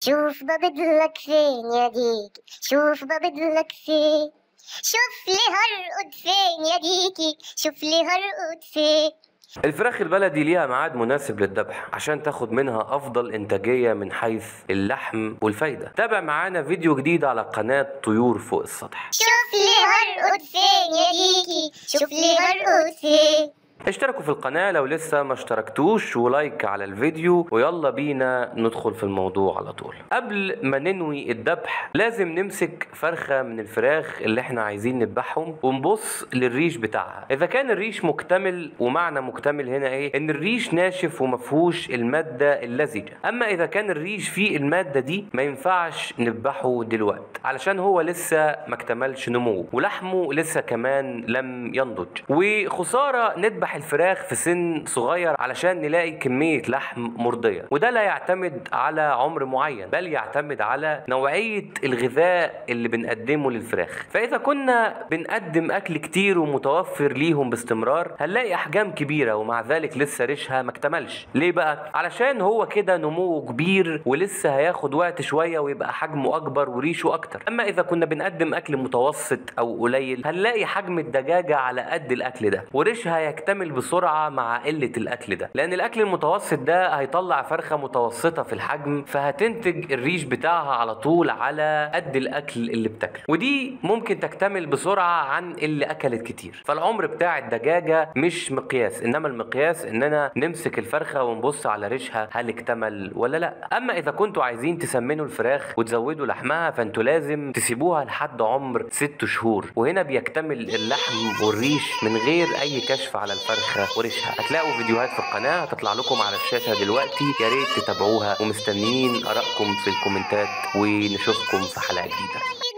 شوف ببدلك فين يا ديكي شوف ببدلك فين شوف لي هرقد فين يا ديكي شوف لي هرقد فين الفراخ البلدي ليها ميعاد مناسب للذبح عشان تاخد منها افضل انتاجيه من حيث اللحم والفايده تابع معانا فيديو جديد على قناه طيور فوق السطح شوف لي هرقد فين يا ديكي شوف لي هرقد فين اشتركوا في القناة لو لسه ما اشتركتوش ولايك على الفيديو ويلا بينا ندخل في الموضوع على طول قبل ما ننوي الذبح لازم نمسك فرخة من الفراخ اللي احنا عايزين نذبحهم ونبص للريش بتاعها اذا كان الريش مكتمل ومعنى مكتمل هنا ايه ان الريش ناشف ومفهوش المادة اللزجة اما اذا كان الريش فيه المادة دي ما ينفعش نذبحه دلوقتي علشان هو لسه ما اكتملش نموه ولحمه لسه كمان لم ينضج وخسارة نذبح الفراخ في سن صغير علشان نلاقي كمية لحم مرضية وده لا يعتمد على عمر معين بل يعتمد على نوعية الغذاء اللي بنقدمه للفراخ فإذا كنا بنقدم أكل كتير ومتوفر ليهم باستمرار هنلاقي أحجام كبيرة ومع ذلك لسه ريشها ما اكتملش ليه بقى؟ علشان هو كده نموه كبير ولسه هياخد وقت شوية ويبقى حجمه أكبر وريشه أكتر أما إذا كنا بنقدم أكل متوسط أو قليل هنلاقي حجم الدجاجة على قد الأكل ده وريشها يكتمل بسرعة مع قلة الأكل ده لأن الأكل المتوسط ده هيطلع فرخة متوسطة في الحجم فهتنتج الريش بتاعها على طول على قد الأكل اللي بتاكله ودي ممكن تكتمل بسرعة عن اللي أكلت كتير فالعمر بتاع الدجاجة مش مقياس إنما المقياس إننا نمسك الفرخة ونبص على ريشها هل اكتمل ولا لا أما إذا كنتوا عايزين تسمنوا الفراخ وتزودوا لحمها فانتوا لازم تسيبوها لحد عمر ست شهور وهنا بيكتمل اللحم والريش من غير أي كشف على الفرخة وريشها هتلاقوا فيديوهات في القناة هتطلع لكم على الشاشة دلوقتي يا ريت تتابعوها ومستنيين آرائكم في الكومنتات ونشوفكم في حلقة جديدة